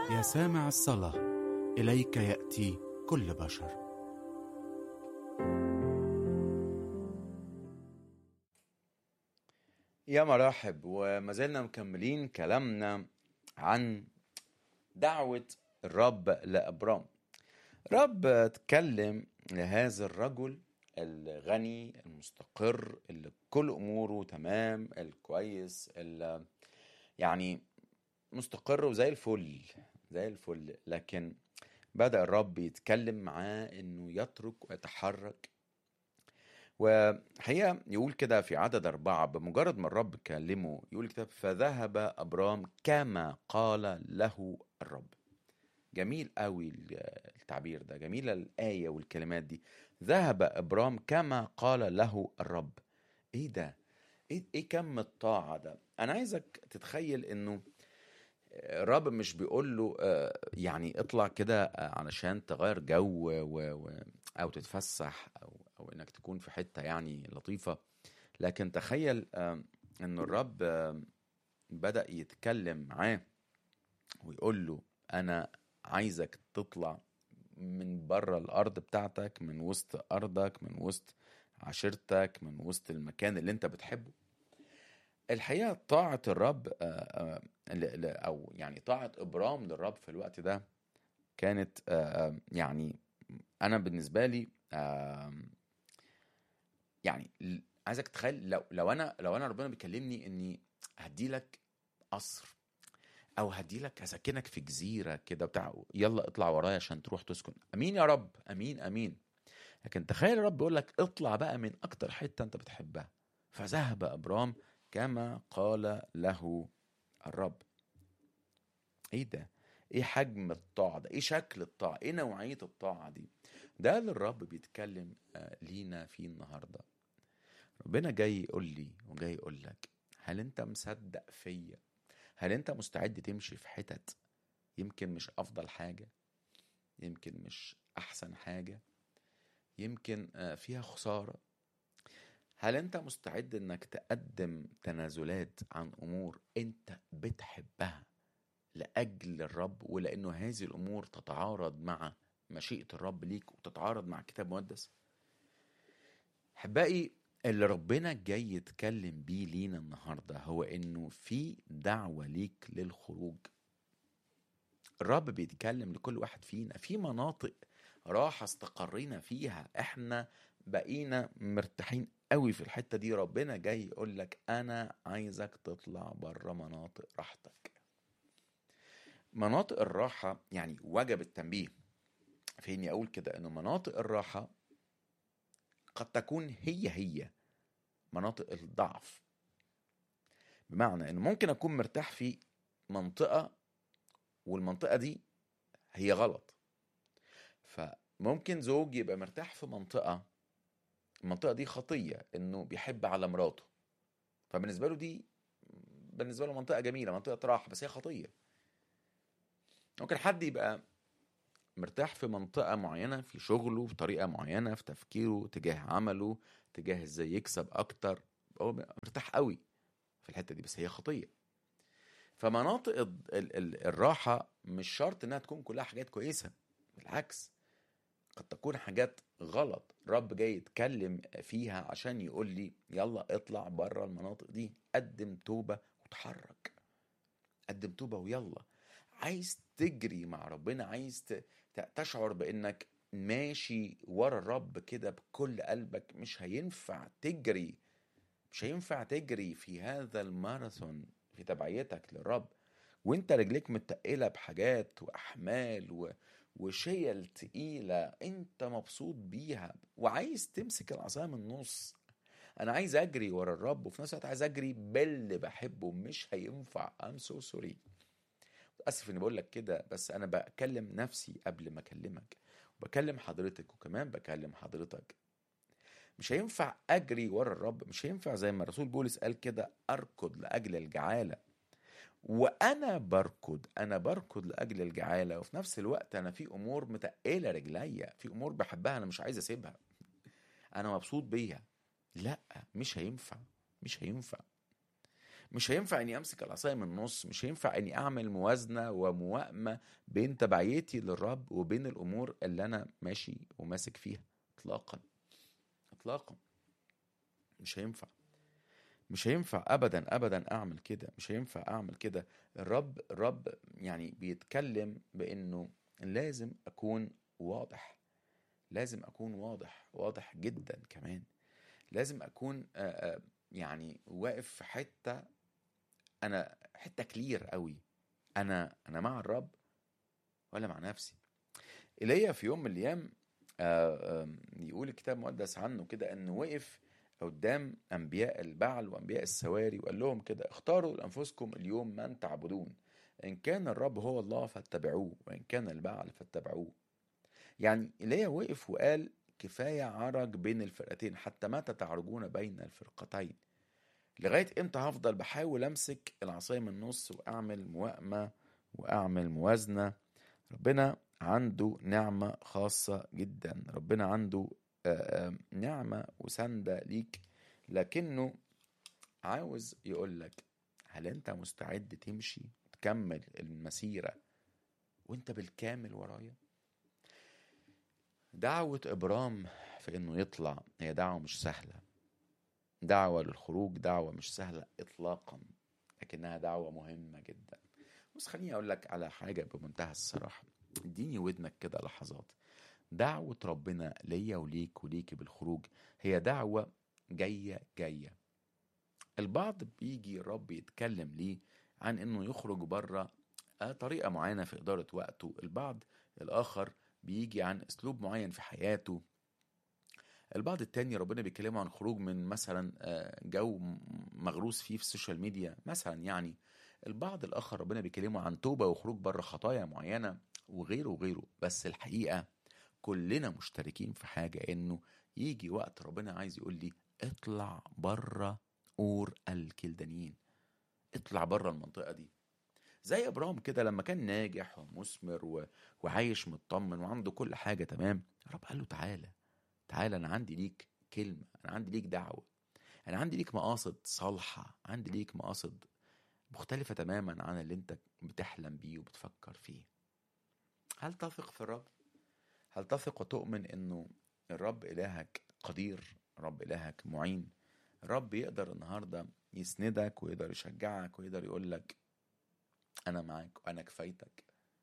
يا سامع الصلاة إليك يأتي كل بشر يا مرحب وما زلنا مكملين كلامنا عن دعوة الرب لأبرام رب اتكلم لهذا الرجل الغني المستقر اللي كل أموره تمام الكويس اللي يعني مستقر وزي الفل زي الفل لكن بدأ الرب يتكلم معاه انه يترك ويتحرك وحقيقة يقول كده في عدد أربعة بمجرد ما الرب كلمه يقول كده فذهب أبرام كما قال له الرب جميل قوي التعبير ده جميلة الآية والكلمات دي ذهب أبرام كما قال له الرب إيه ده إيه, إيه كم الطاعة ده أنا عايزك تتخيل إنه الرب مش بيقول له آه، يعني اطلع كده آه، علشان تغير جو و... و... او تتفسح او او انك تكون في حته يعني لطيفه لكن تخيل آه، ان الرب آه، بدا يتكلم معاه ويقول له انا عايزك تطلع من بره الارض بتاعتك من وسط ارضك من وسط عشيرتك من وسط المكان اللي انت بتحبه الحقيقه طاعه الرب آه، آه، ل- ل- او يعني طاعه ابرام للرب في الوقت ده كانت آه، آه، يعني انا بالنسبه لي آه، يعني ل- عايزك تتخيل لو لو انا لو انا ربنا بيكلمني اني هدي لك قصر او هدي لك هسكنك في جزيره كده بتاع يلا اطلع ورايا عشان تروح تسكن امين يا رب امين امين لكن تخيل الرب بيقول لك اطلع بقى من اكتر حته انت بتحبها فذهب ابرام كما قال له الرب ايه ده ايه حجم الطاعه ده ايه شكل الطاعه ايه نوعيه الطاعه دي ده اللي الرب بيتكلم آه، لينا فيه النهارده ربنا جاي يقول لي وجاي يقول لك هل انت مصدق فيا هل انت مستعد تمشي في حتت يمكن مش افضل حاجه يمكن مش احسن حاجه يمكن آه، فيها خساره هل انت مستعد انك تقدم تنازلات عن امور انت بتحبها لاجل الرب ولانه هذه الامور تتعارض مع مشيئه الرب ليك وتتعارض مع كتاب مقدس احبائي اللي ربنا جاي يتكلم بيه لينا النهارده هو انه في دعوه ليك للخروج الرب بيتكلم لكل واحد فينا في مناطق راحه استقرينا فيها احنا بقينا مرتاحين قوي في الحته دي ربنا جاي يقول لك انا عايزك تطلع بره مناطق راحتك مناطق الراحه يعني وجب التنبيه في اني اقول كده انه مناطق الراحه قد تكون هي هي مناطق الضعف بمعنى انه ممكن اكون مرتاح في منطقه والمنطقه دي هي غلط فممكن زوج يبقى مرتاح في منطقه المنطقه دي خطيه انه بيحب على مراته فبالنسبه له دي بالنسبه له منطقه جميله منطقه راحه بس هي خطيه ممكن حد يبقى مرتاح في منطقة معينة في شغله في طريقة معينة في تفكيره تجاه عمله تجاه ازاي يكسب أكتر هو مرتاح قوي في الحتة دي بس هي خطية فمناطق ال- ال- ال- الراحة مش شرط انها تكون كلها حاجات كويسة بالعكس قد تكون حاجات غلط رب جاي يتكلم فيها عشان يقول لي يلا اطلع بره المناطق دي قدم توبة وتحرك قدم توبة ويلا عايز تجري مع ربنا عايز ت- ت- تشعر بانك ماشي ورا الرب كده بكل قلبك مش هينفع تجري مش هينفع تجري في هذا الماراثون في تبعيتك للرب وانت رجليك متقلة بحاجات واحمال و... وشيل تقيلة انت مبسوط بيها وعايز تمسك العصاية من النص انا عايز اجري ورا الرب وفي نفس الوقت عايز اجري باللي بحبه مش هينفع ام سو سوري اسف اني بقول لك كده بس انا بكلم نفسي قبل ما اكلمك وبكلم حضرتك وكمان بكلم حضرتك مش هينفع اجري ورا الرب مش هينفع زي ما الرسول بولس قال كده اركض لاجل الجعاله وانا بركض انا بركض لاجل الجعاله وفي نفس الوقت انا في امور متقله رجليا في امور بحبها انا مش عايز اسيبها انا مبسوط بيها لا مش هينفع مش هينفع مش هينفع اني امسك العصايه من النص مش هينفع اني اعمل موازنه وموائمه بين تبعيتي للرب وبين الامور اللي انا ماشي وماسك فيها اطلاقا اطلاقا مش هينفع مش هينفع ابدا ابدا اعمل كده مش هينفع اعمل كده الرب الرب يعني بيتكلم بانه لازم اكون واضح لازم اكون واضح واضح جدا كمان لازم اكون آه، آه، يعني واقف في حته انا حته كلير قوي انا انا مع الرب ولا مع نفسي ايليا في يوم من الايام آه، آم، يقول الكتاب المقدس عنه كده انه وقف قدام انبياء البعل وانبياء السواري وقال لهم كده اختاروا لانفسكم اليوم من تعبدون ان كان الرب هو الله فاتبعوه وان كان البعل فاتبعوه يعني ايليا وقف وقال كفايه عرج بين الفرقتين حتى متى تعرجون بين الفرقتين لغايه امتى هفضل بحاول امسك العصايه من النص واعمل موائمه واعمل موازنه ربنا عنده نعمه خاصه جدا ربنا عنده آه، آه، نعمه وسنده ليك لكنه عاوز يقول لك هل انت مستعد تمشي تكمل المسيره وانت بالكامل ورايا دعوة إبرام في إنه يطلع هي دعوة مش سهلة دعوة للخروج دعوة مش سهلة إطلاقا لكنها دعوة مهمة جدا بس خليني أقول لك على حاجة بمنتهى الصراحة اديني ودنك كده لحظات دعوة ربنا ليا وليك وليكي بالخروج هي دعوة جاية جاية البعض بيجي الرب يتكلم ليه عن انه يخرج بره آه، طريقة معينة في إدارة وقته البعض الآخر بيجي عن أسلوب معين في حياته البعض التاني ربنا بيكلمه عن خروج من مثلا آه، جو م- مغروس فيه في السوشيال ميديا مثلا يعني البعض الآخر ربنا بيكلمه عن توبة وخروج بره خطايا معينة وغيره وغيره بس الحقيقة كلنا مشتركين في حاجة إنه يجي وقت ربنا عايز يقول لي اطلع بره أور الكلدانيين اطلع بره المنطقة دي زي ابرام كده لما كان ناجح ومثمر و... وعايش مطمن وعنده كل حاجه تمام الرب قال له تعالى تعالى انا عندي ليك كلمه انا عندي ليك دعوه انا عندي ليك مقاصد صالحه عندي ليك مقاصد مختلفه تماما عن اللي انت بتحلم بيه وبتفكر فيه هل تثق في الرب هل تثق وتؤمن انه الرب الهك قدير الرب الهك معين الرب يقدر النهارده يسندك ويقدر يشجعك ويقدر يقول لك انا معاك وانا كفايتك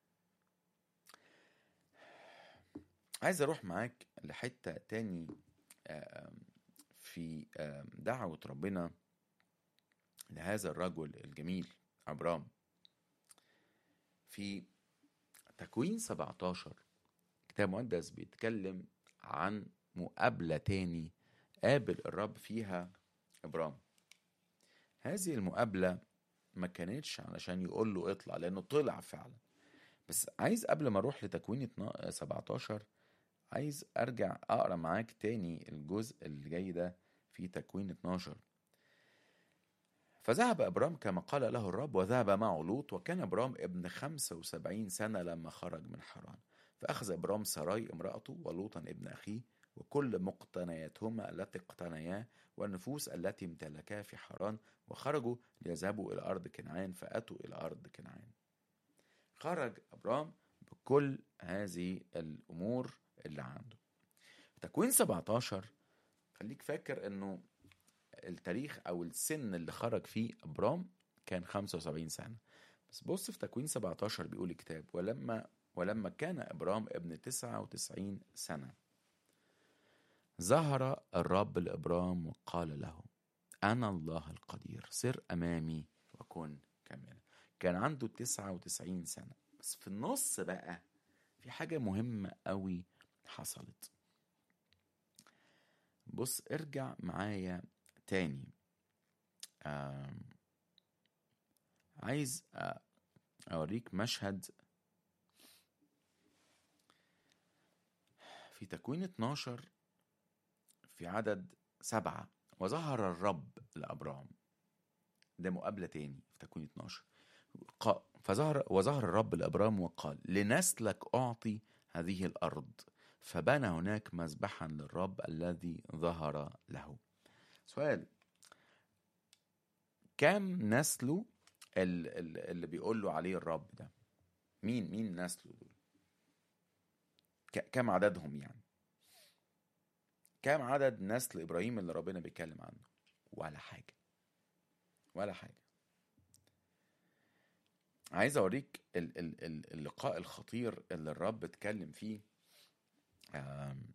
عايز اروح معاك لحتة تاني آم، في آم، دعوة ربنا لهذا الرجل الجميل ابرام في تكوين 17 كتاب مقدس بيتكلم عن مقابلة تاني قابل الرب فيها ابرام هذه المقابلة ما كانتش علشان يقول له اطلع لانه طلع فعلا بس عايز قبل ما اروح لتكوين اتنا- 17 عايز ارجع اقرا معاك تاني الجزء اللي جاي ده في تكوين 12 فذهب ابرام كما قال له الرب وذهب معه لوط وكان ابرام ابن 75 سنه لما خرج من حران فاخذ ابرام سراي امراته ولوطا ابن اخيه وكل مقتنياتهما التي اقتنيا والنفوس التي امتلكا في حران وخرجوا ليذهبوا إلى أرض كنعان فأتوا إلى أرض كنعان خرج أبرام بكل هذه الأمور اللي عنده تكوين 17 خليك فاكر أنه التاريخ أو السن اللي خرج فيه أبرام كان 75 سنة بس بص في تكوين 17 بيقول الكتاب ولما ولما كان إبرام ابن 99 سنة ظهر الرب لإبرام وقال له أنا الله القدير سر أمامي وكن كاملا كان عنده 99 سنة بس في النص بقى في حاجة مهمة قوي حصلت بص ارجع معايا تاني آم، عايز آه، أوريك مشهد في تكوين 12 في عدد سبعة وظهر الرب لأبرام ده مقابلة تاني في تكوين 12 قا- فظهر وظهر الرب لأبرام وقال لنسلك أعطي هذه الأرض فبنى هناك مذبحا للرب الذي ظهر له سؤال كام نسله ال- ال- اللي بيقول له عليه الرب ده مين مين نسله دول ك- كام عددهم يعني كام عدد نسل ابراهيم اللي ربنا بيتكلم عنه ولا حاجه ولا حاجه عايز اوريك ال- ال- ال- اللقاء الخطير اللي الرب اتكلم فيه آم،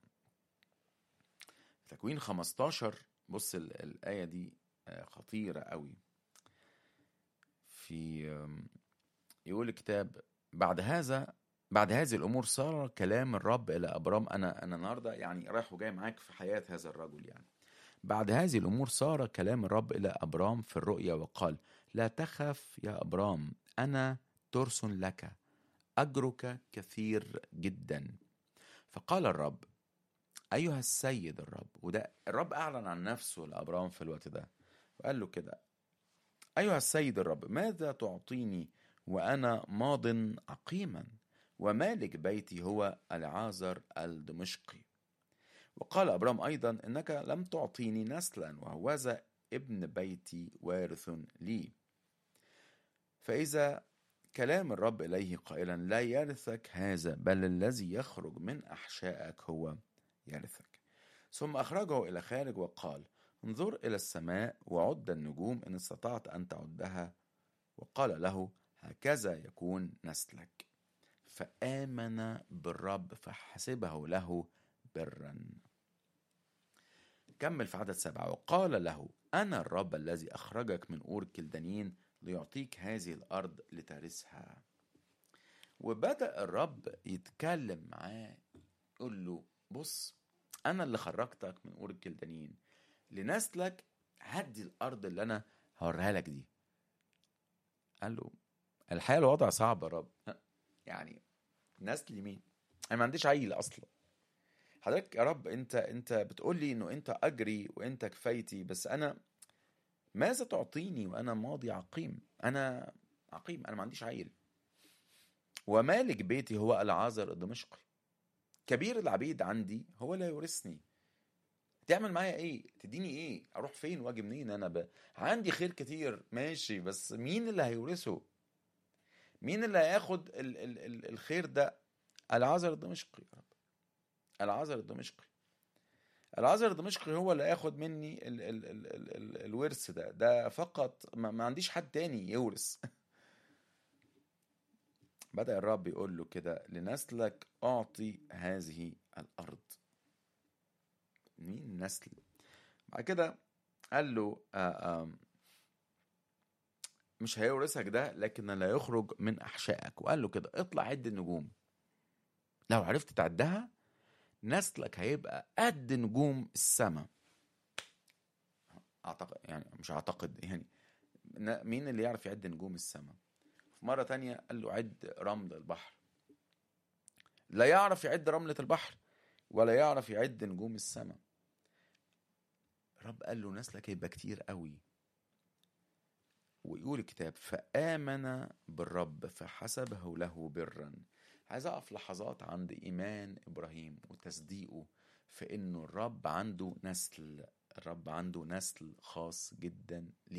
تكوين 15 بص ال- الآية دي آه، خطيرة قوي في آم، يقول الكتاب بعد هذا بعد هذه الأمور صار كلام الرب إلى أبرام أنا أنا النهاردة يعني رايح وجاي معاك في حياة هذا الرجل يعني بعد هذه الأمور صار كلام الرب إلى أبرام في الرؤيا وقال لا تخف يا أبرام أنا ترس لك أجرك كثير جدا فقال الرب أيها السيد الرب وده الرب أعلن عن نفسه لأبرام في الوقت ده وقال له كده أيها السيد الرب ماذا تعطيني وأنا ماض عقيما ومالك بيتي هو العازر الدمشقي وقال أبرام أيضا إنك لم تعطيني نسلا وهوذا ابن بيتي وارث لي فإذا كلام الرب إليه قائلا لا يرثك هذا بل الذي يخرج من أحشائك هو يرثك ثم أخرجه إلى خارج وقال انظر إلى السماء وعد النجوم إن استطعت أن تعدها وقال له هكذا يكون نسلك فآمن بالرب فحسبه له برا كمل في عدد سبعة وقال له أنا الرب الذي أخرجك من أور كلدانين ليعطيك هذه الأرض لترثها وبدأ الرب يتكلم معاه يقول له بص أنا اللي خرجتك من أور الكلدانيين لنسلك هدي الأرض اللي أنا هوريها لك دي قال له الحقيقة الوضع صعب يا رب يعني نسل مين؟ أنا ما عنديش عيل أصلا حضرتك يا رب أنت أنت بتقول لي إنه أنت أجري وأنت كفايتي بس أنا ماذا تعطيني وأنا ماضي عقيم؟ أنا عقيم أنا ما عنديش عيل ومالك بيتي هو العازر الدمشقي كبير العبيد عندي هو لا يورثني تعمل معايا ايه تديني ايه اروح فين واجي منين انا ب... عندي خير كتير ماشي بس مين اللي هيورثه مين اللي هياخد ال... ال... ال... الخير ده العازر الدمشقي يا رب العازر الدمشقي العازر الدمشقي هو اللي هياخد مني ال... ال... ال... ال... ال... الورث ده ده فقط ما... ما عنديش حد تاني يورث بدأ الرب يقول له كده لنسلك أعطي هذه الأرض مين نسل بعد كده قال له آه آه مش هيورثك ده لكن لا يخرج من أحشائك وقال له كده اطلع عد النجوم لو عرفت تعدها نسلك هيبقى قد نجوم السماء أعتقد يعني مش أعتقد يعني مين اللي يعرف يعد نجوم السماء في مرة تانية قال له عد رمل البحر لا يعرف يعد رملة البحر ولا يعرف يعد نجوم السماء الرب قال له نسلك هيبقى كتير قوي ويقول الكتاب فآمن بالرب فحسبه له برا عايز أقف لحظات عند إيمان إبراهيم وتصديقه في إنه الرب عنده نسل الرب عنده نسل خاص جدا ليه